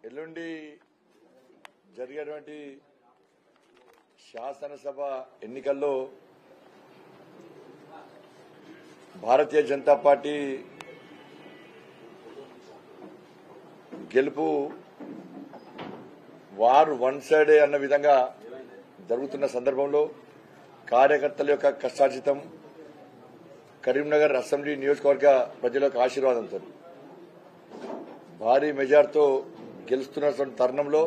ఎల్లుండి జరిగేటువంటి శాసనసభ ఎన్నికల్లో భారతీయ జనతా పార్టీ గెలుపు వారు వన్ సైడే అన్న విధంగా జరుగుతున్న సందర్భంలో కార్యకర్తల యొక్క కష్టార్జితం కరీంనగర్ అసెంబ్లీ నియోజకవర్గ ప్రజల యొక్క ఆశీర్వాదంతో భారీ మెజార్తో గెలుస్తున్నటువంటి తరుణంలో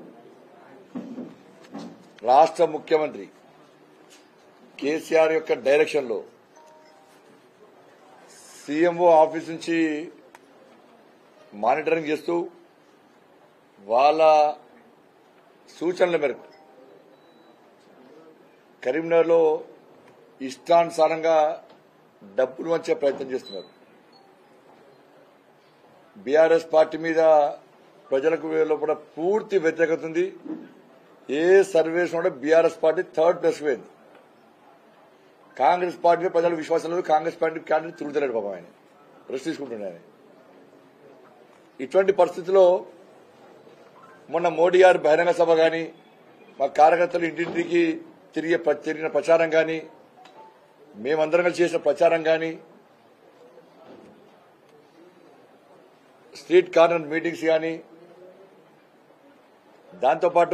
రాష్ట్ర ముఖ్యమంత్రి కేసీఆర్ యొక్క డైరెక్షన్లో సీఎంఓ ఆఫీస్ నుంచి మానిటరింగ్ చేస్తూ వాళ్ళ సూచనల మేరకు కరీంనగర్లో ఇష్టానుసారంగా డబ్బులు వచ్చే ప్రయత్నం చేస్తున్నారు బీఆర్ఎస్ పార్టీ మీద ప్రజలకు లోపల పూర్తి వ్యతిరేకత ఉంది ఏ సర్వేస్ కూడా బీఆర్ఎస్ పార్టీ థర్డ్ ప్లేస్ పోయింది కాంగ్రెస్ పార్టీ మీద ప్రజలకు విశ్వాసం లేదు కాంగ్రెస్ పార్టీ క్యాండిడేట్ తిరుగుతలేడు పాపం ఆయన రెస్ట్ తీసుకుంటున్నాడు ఆయన ఇటువంటి పరిస్థితుల్లో మొన్న మోడీ గారి బహిరంగ సభ గాని మా కార్యకర్తలు ఇంటింటికి తిరిగే ప్ర- తిరిగిన ప్రచారం గాని మేమందరం కలిసి చేసిన ప్రచారం గాని స్ట్రీట్ కార్నర్ మీటింగ్స్ గాని దాంతోపాటు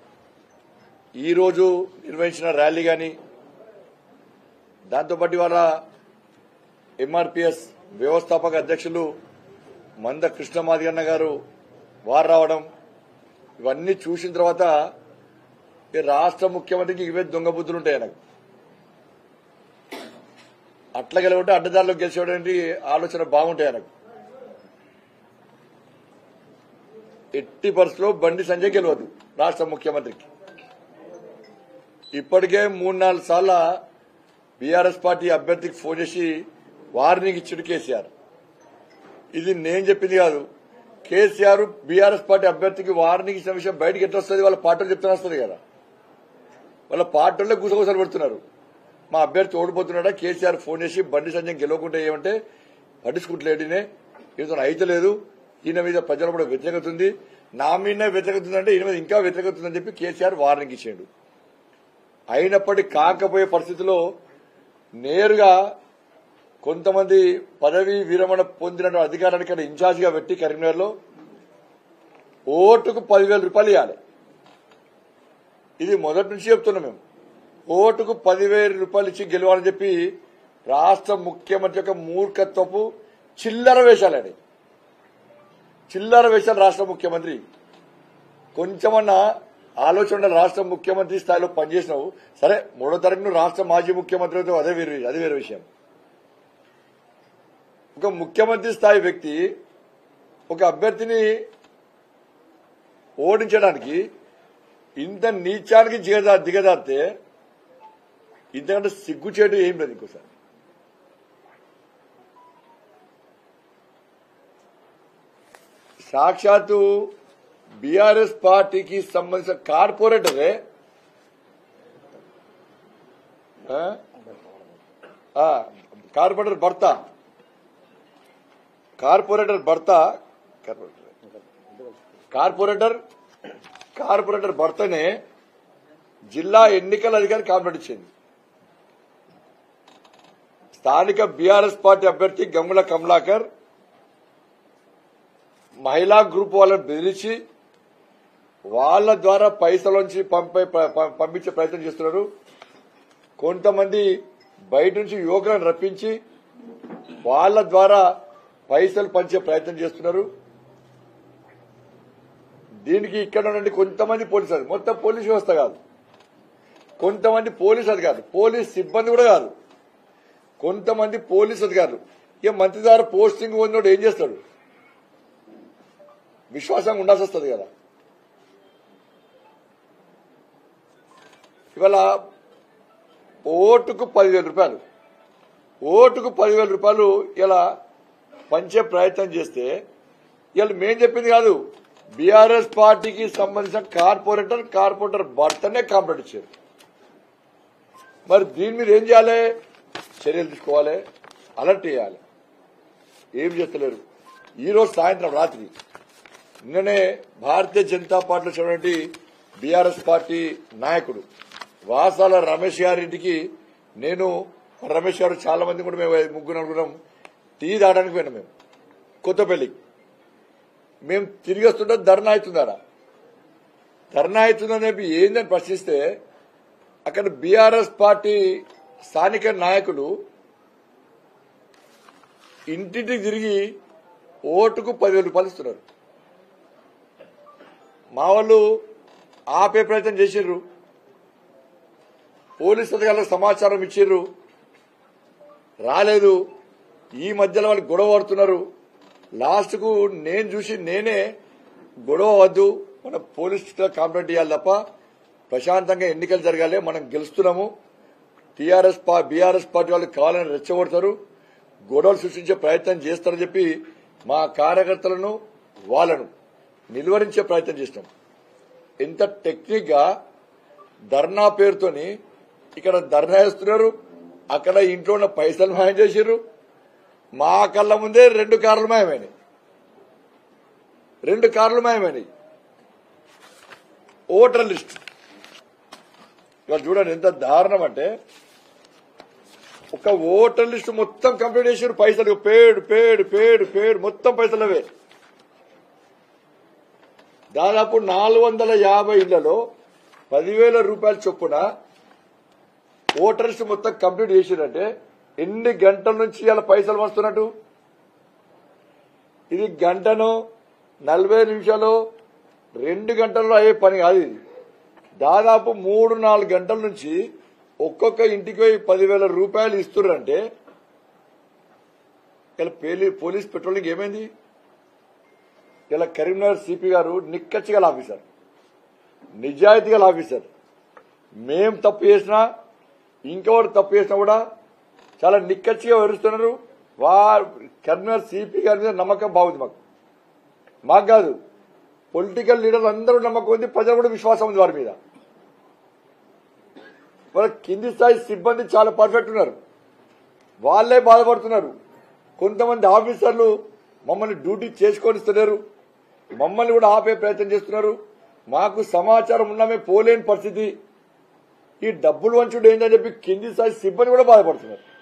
ఈరోజు నిర్వహించిన ర్యాలీ గాని దాంతోపాటు ఇవాళ ఎంఆర్పిఎస్ వ్యవస్థాపక అధ్యక్షులు మంద కృష్ణమాదిగన్న గారు వారు రావడం ఇవన్నీ చూసిన తర్వాత ఈ రాష్ట్ర ముఖ్యమంత్రికి ఇవే దొంగ బుద్ధులు ఉంటాయి నాకు అట్లా గెలవటే అడ్డదారిలో గెలిచేటువంటి ఆలోచన బాగుంటాయి నాకు ఎట్టి పరిస్థితిలో బండి సంజయ్ గెలవదు రాష్ట్ర ముఖ్యమంత్రికి ఇప్పటికే మూడు నాలుగు సార్ల బీఆర్ఎస్ పార్టీ అభ్యర్థికి ఫోన్ చేసి వార్నింగ్ ఇచ్చాడు కేసీఆర్ ఇది నేను చెప్పింది కాదు కేసీఆర్ బీఆర్ఎస్ పార్టీ అభ్యర్థికి వార్నింగ్ ఇచ్చిన విషయం బయటకు ఎట్లా వస్తుంది వాళ్ళ పార్టీలు చెప్తూనే వస్తుంది కదా వాళ్ళ పార్టీల్లో గుసగుసలు పెడుతున్నారు మా అభ్యర్థి ఓడిపోతున్నాడా కేసీఆర్ ఫోన్ చేసి బండి సంజయ్ గెలవకుంటే ఏమంటే పట్టించుకుంటలేడినే ఈయన అయితే లేదు ఈయన మీద ప్రజల కూడా వ్యతిరేకత ఉంది నా మీద వ్యతిరేకత ఉందంటే ఈయన మీద ఇంకా వ్యతిరేకత ఉందని చెప్పి కేసీఆర్ వార్నింగ్ ఇచ్చాడు అయినప్పటికీ కాకపోయే పరిస్థితిలో నేరుగా కొంతమంది పదవీ విరమణ పొందిన అధికారాన్ని ఇక్కడ ఇన్ఛార్జిగా పెట్టి కరీంనగర్లో ఓటుకు పదివేల రూపాయలు ఇవ్వాలి ఇది మొదటి నుంచి చెప్తున్నాం మేము ఓటుకు పదివేల రూపాయలు ఇచ్చి గెలవాలని చెప్పి రాష్ట్ర ముఖ్యమంత్రి యొక్క మూర్ఖత్వపు చిల్లర వేషాలండి చిల్లర వేషాలు రాష్ట్ర ముఖ్యమంత్రి కొంచెమన్నా ఆలోచన ఉండాలి రాష్ట్ర ముఖ్యమంత్రి స్థాయిలో పనిచేసినావు సరే మూడో తరగతి నువ్వు రాష్ట్ర మాజీ ముఖ్యమంత్రి అయితే అదే వేరే అదే వేరే విషయం ఒక ముఖ్యమంత్రి స్థాయి వ్యక్తి ఒక అభ్యర్థిని ఓడించడానికి ఇంత నీచానికి దిగజా దిగజారితే ఇంతకంటే సిగ్గుచేటు ఏం లేదు ఇంకోసారి సాక్షాత్తు బీఆర్ఎస్ పార్టీకి సంబంధించిన కార్పొరేటరే ఆ? ఆ, కార్పొరేటర్ భర్త కార్పొరేటర్ భర్త కార్పొరేటర్ కార్పొరేటర్ కార్పొరేటర్ భర్తనే జిల్లా ఎన్నికల అధికారి కాంప్లైంట్ ఇచ్చింది స్థానిక బీఆర్ఎస్ పార్టీ అభ్యర్థి గంగుల కమలాకర్ మహిళా గ్రూప్ వాళ్ళని బెదిరించి వాళ్ళ ద్వారా పైసలోంచి పంపే ప- ప- పంపించే ప్రయత్నం చేస్తున్నారు కొంతమంది బయట నుంచి యువకులను రప్పించి వాళ్ళ ద్వారా పైసలు పంచే ప్రయత్నం చేస్తున్నారు దీనికి ఇక్కడ నుండి కొంతమంది పోలీసు అధికారులు మొత్తం పోలీస్ వ్యవస్థ కాదు కొంతమంది పోలీస్ అధికారులు పోలీస్ సిబ్బంది కూడా కాదు కొంతమంది పోలీస్ అధికారులు ఇక మంత్రి ద్వారా పోస్టింగ్ పొందినోడు ఏం చేస్తాడు విశ్వాసంగా ఉండాల్సి వస్తుంది కదా ఇవాళ ఓటుకు పదివేల రూపాయలు ఓటుకు పదివేల రూపాయలు ఇలా పంచే ప్రయత్నం చేస్తే ఇవాళ మేం చెప్పింది కాదు బీఆర్ఎస్ పార్టీకి సంబంధించిన కార్పొరేటర్ కార్పొరేటర్ భర్తనే కాంప్లైంట్ ఇచ్చారు మరి దీని మీద ఏం చేయాలి చర్యలు తీసుకోవాలి అలర్ట్ చేయాలి ఏం చేస్తలేరు ఈ రోజు సాయంత్రం రాత్రి నిన్ననే భారతీయ జనతా పార్టీలో చూడండి బీఆర్ఎస్ పార్టీ నాయకుడు వాసాల రమేష్ గారింటికి నేను రమేష్ గారు చాలా మంది కూడా మేము ముగ్గురు నలుగురం టీ తాగడానికి పోయినాం మేము కొత్తపల్లికి మేము తిరిగి వస్తుంటే ధర్నా అవుతుందారా ధర్నా అవుతుందని చెప్పి ఏందని ప్రశ్నిస్తే అక్కడ బీఆర్ఎస్ పార్టీ స్థానిక నాయకులు ఇంటింటికి తిరిగి ఓటుకు పదివేల రూపాయలు ఇస్తున్నారు మా వాళ్ళు ఆపే ప్రయత్నం చేసిర్రు పోలీసు అధికారులకు సమాచారం ఇచ్చిర్రు రాలేదు ఈ మధ్యలో వాళ్ళు గొడవ పడుతున్నారు లాస్ట్ కు నేను చూసి నేనే గొడవ వద్దు మన పోలీస్ కంప్లైంట్ ఇవ్వాలి తప్ప ప్రశాంతంగా ఎన్నికలు జరగాలి మనం గెలుస్తున్నాము టీఆర్ఎస్ బీఆర్ఎస్ పార్టీ వాళ్ళు కావాలని రెచ్చగొడతారు గొడవలు సృష్టించే ప్రయత్నం చేస్తారని చెప్పి మా కార్యకర్తలను వాళ్ళను నిలువరించే ప్రయత్నం చేసినాం ఎంత టెక్నిక్ గా ధర్నా పేరుతోని ఇక్కడ ధర్నా వేస్తున్నారు అక్కడ ఇంట్లో ఉన్న పైసలు మాయం చేసిర్రు మా కళ్ళ ముందే రెండు కార్లు మాయమైనాయి రెండు కార్లు మాయమైనాయి ఓటర్ లిస్ట్ ఇవాళ చూడండి ఎంత దారుణం అంటే ఒక ఓటర్ లిస్ట్ మొత్తం కంప్లీట్ చేసారు పైసలు పేడు పేడు పేడు పేడు మొత్తం పైసలు అవే దాదాపు నాలుగు వందల యాభై ఇళ్లలో పదివేల రూపాయల చొప్పున ఓటర్ లిస్ట్ మొత్తం కంప్లీట్ చేసిరంటే ఎన్ని గంటల నుంచి ఇలా పైసలు వస్తున్నట్టు ఇది గంటను నలభై నిమిషాలు రెండు గంటల్లో అయ్యే పని కాదు ఇది దాదాపు మూడు నాలుగు గంటల నుంచి ఒక్కొక్క ఇంటికి పోయి పదివేల రూపాయలు ఇస్తున్నారంటే ఇలా పేలి- పోలీస్ పెట్రోలింగ్ ఏమైంది ఇలా కరీంనగర్ సిపి గారు నిక్కచ్చి గల ఆఫీసర్ నిజాయితీ గల ఆఫీసర్ మేం తప్పు చేసినా ఇంకెవరు తప్పు చేసినా కూడా చాలా నిక్కచ్చిగా వివరిస్తున్నారు వా కరీంనగర్ సిపి గారి మీద నమ్మకం బాగుంది మాకు మాకు కాదు పొలిటికల్ లీడర్లు అందరూ నమ్మకం ఉంది ప్రజలు కూడా విశ్వాసం ఉంది వారి మీద వాళ్ళ కింది స్థాయి సిబ్బంది చాలా పర్ఫెక్ట్ ఉన్నారు వాళ్ళే బాధపడుతున్నారు కొంతమంది ఆఫీసర్లు మమ్మల్ని డ్యూటీ చేసుకొనిస్తున్నారు మమ్మల్ని కూడా ఆపే ప్రయత్నం చేస్తున్నారు మాకు సమాచారం ఉన్నామే పోలేని పరిస్థితి ఈ డబ్బులు వంచుడు ఏంటని చెప్పి కింది స్థాయి సిబ్బంది కూడా బాధపడుతున్నారు